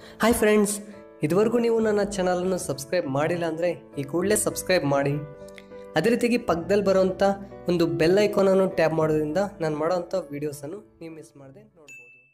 Hi friends ಇದುವರೆಗೂ ನೀವು ನನ್ನ ಚಾನಲನ್ನು ಸಬ್ಸ್ಕ್ರೈಬ್ ಮಾಡಿಲ್ಲ ಅಂದರೆ ಈ ಕೂಡಲೇ ಸಬ್ಸ್ಕ್ರೈಬ್ ಮಾಡಿ ಅದೇ ರೀತಿಯಾಗಿ ಪಕ್ಕದಲ್ಲಿ ಬರೋವಂಥ ಒಂದು ಬೆಲ್ ಐಕಾನನ್ನು ಟ್ಯಾಪ್ ಮಾಡೋದ್ರಿಂದ ನಾನು ಮಾಡೋವಂಥ ವೀಡಿಯೋಸನ್ನು ನೀವು ಮಿಸ್ ಮಾಡದೆ ನೋಡ್ಬೋದು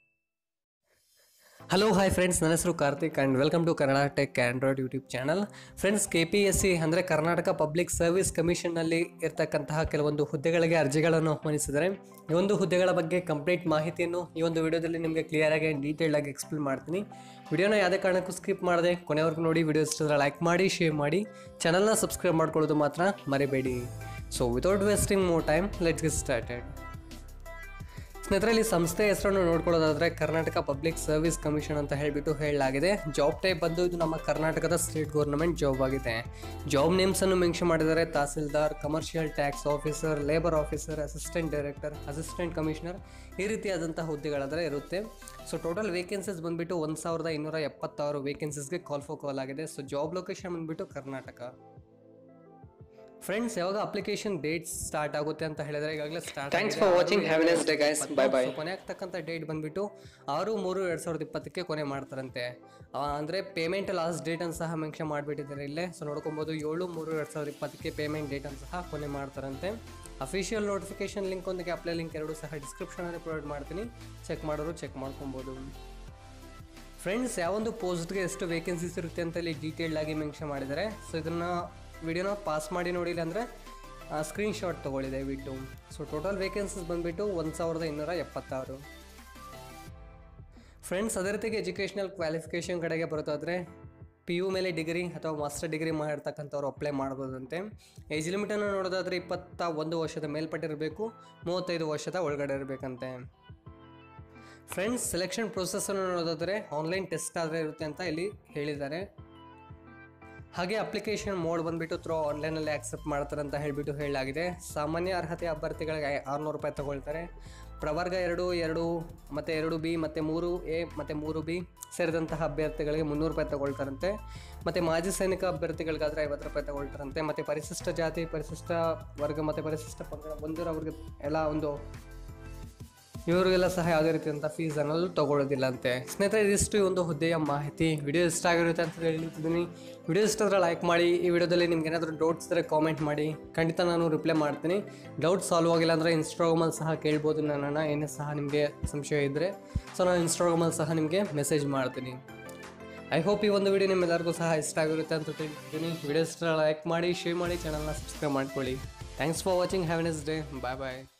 ಹಲೋ ಹಾಯ್ ಫ್ರೆಂಡ್ಸ್ ನನ್ನ ಹೆಸರು Karthik and welcome to Kannada tech Android YouTube channel friends K P S C ಅಂದರೆ ಕರ್ನಾಟಕ ಪಬ್ಲಿಕ್ ಸರ್ವಿಸ್ ಕಮಿಷನ್ನಲ್ಲಿ ಇರ್ತಕ್ಕಂತಹ ಕೆಲವೊಂದು ಹುದ್ದೆಗಳಿಗೆ ಅರ್ಜಿಗಳನ್ನು ಆಹ್ವಾನಿಸಿದರೆ ಈ ಒಂದು ಹುದ್ದೆಗಳ ಬಗ್ಗೆ ಕಂಪ್ಲೀಟ್ ಮಾಹಿತಿಯನ್ನು ಈ ಒಂದು ವಿಡಿಯೋದಲ್ಲಿ ನಿಮಗೆ ಕ್ಲಿಯರಾಗಿ ಡೀಟೇಲ್ ಆಗಿ ಎಕ್ಸ್ಪ್ಲೇನ್ ಮಾಡ್ತೀನಿ ವಿಡಿಯೋನ ಯಾವುದೇ ಕಾರಣಕ್ಕೂ ಸ್ಕಿಪ್ ಮಾಡದೆ ಕೊನೆವರೆಗೂ ನೋಡಿ ವಿಡಿಯೋ ಇಷ್ಟದ್ರೆ ಲೈಕ್ ಮಾಡಿ ಶೇರ್ ಮಾಡಿ ಚಾನಲ್ನ ಸಬ್ಸ್ಕ್ರೈಬ್ ಮಾಡ್ಕೊಳ್ಳೋದು ಮಾತ್ರ ಮರಿಬೇಡಿ so without wasting more time let's get started ಸ್ನೇಹಿತರೆ ಇಲ್ಲಿ ಸಂಸ್ಥೆ ಹೆಸರನ್ನು ನೋಡ್ಕೊಳ್ಳೋದಾದ್ರೆ ಕರ್ನಾಟಕ ಪಬ್ಲಿಕ್ ಸರ್ವಿಸ್ ಕಮಿಷನ್ ಅಂತ ಹೇಳಿಬಿಟ್ಟು ಹೇಳಲಾಗಿದೆ ಜಾಬ್ ಟೈಪ್ ಬಂದು ಇದು ನಮ್ಮ ಕರ್ನಾಟಕದ ಸ್ಟೇಟ್ ಗೌರ್ನಮೆಂಟ್ ಜಾಬ್ ಆಗಿದೆ ಜಾಬ್ ನೇಮ್ಸ್ ಅನ್ನು ಮೆನ್ಷನ್ ಮಾಡಿದ್ದಾರೆ tahsildar commercial tax officer labour officer assistant director assistant commissioner ಈ ರೀತಿಯಾದಂಥ ಹುದ್ದೆಗಳಾದರೆ ಇರುತ್ತೆ ಸೊ ಟೋಟಲ್ ವೇಕೆನ್ಸೀಸ್ ಬಂದುಬಿಟ್ಟು ಒಂದು ಸಾವಿರದ ಇನ್ನೂರ ಎಪ್ಪತ್ತಾರು ವೇಕೆನ್ಸೀಸ್ಗೆ ಕಾಲ್ ಫೋ ಕಾಲ್ ಆಗಿದೆ ಸೊ ಜಾಬ್ ಲೊಕೇಶನ್ ಬಂದುಬಿಟ್ಟು ಕರ್ನಾಟಕ ಫ್ರೆಂಡ್ಸ್ ಯಾವಾಗ ಅಪ್ಲಿಕೇಶನ್ ಡೇಟ್ ಸ್ಟಾರ್ಟ್ ಆಗುತ್ತೆ ಅಂತ ಹೇಳಿದ್ರೆ ಈಗಾಗಲೇ start Thanks for watching. Have a nice day, guys. Bye bye. ಕೊನೆ ಆಗ್ತಕ್ಕಂಥ ಡೇಟ್ ಬಂದ್ಬಿಟ್ಟು ಆರು ಮೂರು ಎರಡು ಸಾವಿರದ ಇಪ್ಪತ್ತಕ್ಕೆ ಕೊನೆ ಮಾಡ್ತಾರಂತೆ ಆ, ಅಂದ್ರೆ ಪೇಮೆಂಟ್ ಲಾಸ್ಟ್ ಡೇಟ್ ಅನ್ನು ಸಹ ಮೆನ್ಷನ್ ಮಾಡಿಬಿಟ್ಟಿದ್ದಾರೆ ಇಲ್ಲೇ ಸೊ ನೋಡ್ಕೊಬೋದು ಏಳು ಮೂರು ಎರಡು ಸಾವಿರದ ಇಪ್ಪತ್ತಕ್ಕೆ ಪೇಮೆಂಟ್ ಡೇಟ್ ಅನ್ನು ಸಹ ಕೊನೆ ಮಾಡ್ತಾರಂತೆ ಅಫಿಷಿಯಲ್ ನೋಟಿಫಿಕೇಶನ್ ಲಿಂಕ್ ಒಂದಿಗೆ ಅಪ್ಲೈ ಲಿಂಕ್ ಎರಡು ಸಹ ಡಿಸ್ಕ್ರಿಪ್ಷನಲ್ಲಿ ಪ್ರೊವೈಡ್ ಮಾಡ್ತೀನಿ ಚೆಕ್ ಮಾಡೋರು ಚೆಕ್ ಮಾಡ್ಕೊಬೋದು ಫ್ರೆಂಡ್ಸ್ ಯಾವೊಂದು ಪೋಸ್ಟ್ಗೆ ಎಷ್ಟು ವೇಕೆನ್ಸೀಸ್ ಇರುತ್ತೆ ಅಂತ ಇಲ್ಲಿ ಡೀಟೇಲ್ಡ್ ಆಗಿ ಮೆನ್ಷನ್ ಮಾಡಿದ್ದಾರೆ ಸೊ ಇದನ್ನು ವಿಡಿಯೋನ ಪಾಸ್ ಮಾಡಿ ನೋಡಿಲ್ಲ ಅಂದರೆ ಸ್ಕ್ರೀನ್ ಶಾಟ್ ತೊಗೊಳ್ಳಿ ದಯವಿಟ್ಟು ಸೊ ಟೋಟಲ್ ವೇಕೆನ್ಸೀಸ್ ಬಂದುಬಿಟ್ಟು ಒಂದು ಸಾವಿರದ ಇನ್ನೂರ ಎಪ್ಪತ್ತಾರು ಫ್ರೆಂಡ್ಸ್ ಅದೇ ರೀತಿಗೆ ಎಜುಕೇಷನಲ್ ಕ್ವಾಲಿಫಿಕೇಷನ್ ಕಡೆಗೆ ಬರೋದಾದರೆ ಪಿ ಯು ಮೇಲೆ ಡಿಗ್ರಿ ಅಥವಾ ಮಾಸ್ಟರ್ ಡಿಗ್ರಿ ಮಾಡಿರ್ತಕ್ಕಂಥವ್ರು ಅಪ್ಲೈ ಮಾಡ್ಬೋದಂತೆ ಏಜ್ ಲಿಮಿಟನ್ನು ನೋಡೋದಾದರೆ ಇಪ್ಪತ್ತ ಒಂದು ವರ್ಷದ ಮೇಲ್ಪಟ್ಟಿರಬೇಕು ಮೂವತ್ತೈದು ವರ್ಷದ ಒಳಗಡೆ ಇರಬೇಕಂತೆ ಫ್ರೆಂಡ್ಸ್ ಸೆಲೆಕ್ಷನ್ ಪ್ರೊಸೆಸನ್ನು ನೋಡೋದಾದರೆ ಆನ್ಲೈನ್ ಟೆಸ್ಟ್ ಆದರೆ ಇರುತ್ತೆ ಅಂತ ಇಲ್ಲಿ ಹೇಳಿದ್ದಾರೆ ಹಾಗೆ ಅಪ್ಲಿಕೇಶನ್ ಮೋಡ್ ಬಂದುಬಿಟ್ಟು ಥ್ರೂ ಆನ್ಲೈನಲ್ಲಿ ಆಕ್ಸೆಪ್ಟ್ ಮಾಡ್ತಾರೆ ಅಂತ ಹೇಳಿಬಿಟ್ಟು ಹೇಳಲಾಗಿದೆ ಸಾಮಾನ್ಯ ಅರ್ಹತೆ ಅಭ್ಯರ್ಥಿಗಳಿಗೆ ಆರುನೂರು ರೂಪಾಯಿ ತಗೊಳ್ತಾರೆ ಪ್ರವರ್ಗ ಎರಡು ಎರಡು ಮತ್ತು ಎರಡು ಬಿ ಮತ್ತು ಮೂರು ಎ ಮತ್ತು ಮೂರು ಬಿ ಸೇರಿದಂತಹ ಅಭ್ಯರ್ಥಿಗಳಿಗೆ ಮುನ್ನೂರು ರೂಪಾಯಿ ತಗೊಳ್ತಾರಂತೆ ಮತ್ತು ಮಾಜಿ ಸೈನಿಕ ಅಭ್ಯರ್ಥಿಗಳಿಗಾದರೆ ಐವತ್ತು ರೂಪಾಯಿ ತಗೊಳ್ತಾರಂತೆ ಮತ್ತು ಪರಿಶಿಷ್ಟ ಜಾತಿ ಪರಿಶಿಷ್ಟ ವರ್ಗ ಮತ್ತು ಪರಿಶಿಷ್ಟ ಪಂಗಡ ಹೊಂದಿರೋರಿಗೆ ಎಲ್ಲ ಒಂದು ಇವರಿಗೆಲ್ಲ ಸಹ ಯಾವುದೇ ರೀತಿಯಂಥ ಫೀಸ್ ಅನ್ನೋದು ತಗೊಳ್ಳೋದಿಲ್ಲ ಅಂತೆ ಸ್ನೇಹಿತರೆ ಇದಿಷ್ಟು ಈ ಒಂದು ಹುದ್ದೆಯ ಮಾಹಿತಿ ವಿಡಿಯೋ ಇಷ್ಟ ಆಗಿರುತ್ತೆ ಅಂತ ಹೇಳಿದ್ದೀನಿ ವಿಡಿಯೋ ಇಷ್ಟ ಆದರೆ ಲೈಕ್ ಮಾಡಿ ಈ ವಿಡಿಯೋದಲ್ಲಿ ನಿಮ್ಗೆ ಏನಾದರೂ ಡೌಟ್ಸ್ ಇದ್ದರೆ ಕಾಮೆಂಟ್ ಮಾಡಿ ಖಂಡಿತ ನಾನು ರಿಪ್ಲೈ ಮಾಡ್ತೀನಿ ಡೌಟ್ ಸಾಲ್ವ್ ಆಗಿಲ್ಲ ಅಂದರೆ ಇನ್ಸ್ಟಾಗ್ರಾಮಲ್ಲಿ ಸಹ ಕೇಳ್ಬೋದು ನನ್ನನ್ನು ಏನೇ ಸಹ ನಿಮಗೆ ಸಂಶಯ ಇದ್ದರೆ ಸೊ ನಾನು ಇನ್ಸ್ಟಾಗ್ರಾಮಲ್ಲಿ ಸಹ ನಿಮಗೆ ಮೆಸೇಜ್ ಮಾಡ್ತೀನಿ ಐ ಹೋಪ್ ಈ ಒಂದು ವಿಡಿಯೋ ನಿಮ್ಮೆಲ್ಲರಿಗೂ ಸಹ ಇಷ್ಟ ಆಗಿರುತ್ತೆ ಅಂತ ತಿಳ್ತೀನಿ ವಿಡಿಯೋ ಇಷ್ಟ ಲೈಕ್ ಮಾಡಿ ಶೇರ್ ಮಾಡಿ ಚಾನಲ್ನ ಸಬ್ಸ್ಕ್ರೈಬ್ ಮಾಡ್ಕೊಳ್ಳಿ thanks for watching have nice day bye bye